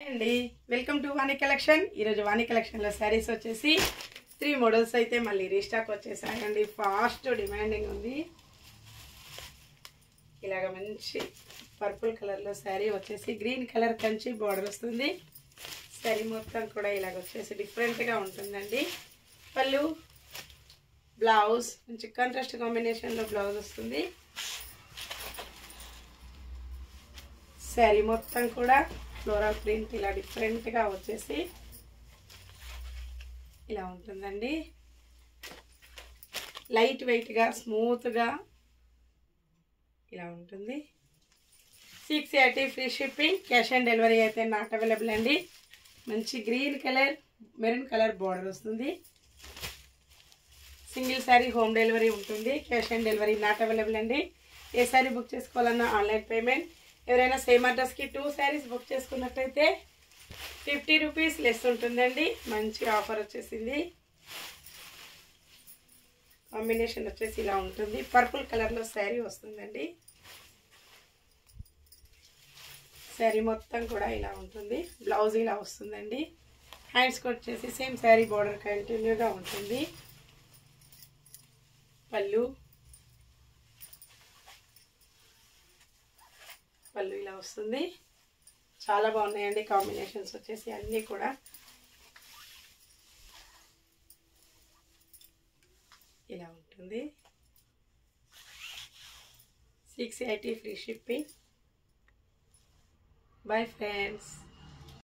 అండి welcome to Vani collection ఈరోజు వాణి కలెక్షన్లో శారీస్ వచ్చేసి త్రీ మోడల్స్ అయితే మళ్ళీ రీస్టాక్ వచ్చేసాయండి ఫాస్ట్ డిమాండింగ్ ఉంది ఇలాగ మంచి పర్పుల్ కలర్లో శారీ వచ్చేసి గ్రీన్ కలర్ కంచి బార్డర్ వస్తుంది శారీ మొత్తం కూడా ఇలాగ వచ్చేసి డిఫరెంట్గా ఉంటుందండి పళ్ళు బ్లౌజ్ మంచి కాంట్రాస్ట్ కాంబినేషన్లో బ్లౌజ్ వస్తుంది శారీ మొత్తం కూడా ఫ్లోరల్ ప్రింట్ ఇలా డిఫరెంట్గా వచ్చేసి ఇలా ఉంటుందండి లైట్ వెయిట్గా స్మూత్గా ఇలా ఉంటుంది six eighty free shipping cash on delivery అయితే నాట్ అవైలబుల్ అండి మంచి green colour maroon colour border వస్తుంది సింగిల్ శారీ హోమ్ డెలివరీ ఉంటుంది cash on delivery not available అండి ఏ శారీ బుక్ చేసుకోవాలన్నా ఆన్లైన్ పేమెంట్ ఎవరైనా సేమ్ అడ్రస్కి టూ శారీస్ బుక్ చేసుకున్నట్టయితే ఫిఫ్టీ రూపీస్ లెస్ ఉంటుందండి మంచి ఆఫర్ వచ్చేసింది కాంబినేషన్ వచ్చేసి ఇలా ఉంటుంది పర్పుల్ కలర్లో శారీ వస్తుందండి శారీ మొత్తం కూడా ఇలా ఉంటుంది బ్లౌజ్ ఇలా వస్తుందండి హ్యాండ్స్కి వచ్చేసి సేమ్ శారీ బార్డర్ కంటిన్యూగా ఉంటుంది పళ్ళు పళ్ళు ఇలా వస్తుంది చాలా బాగున్నాయండి కాంబినేషన్స్ వచ్చేసి అన్నీ కూడా ఇలా ఉంటుంది six eighty free shipping bye friends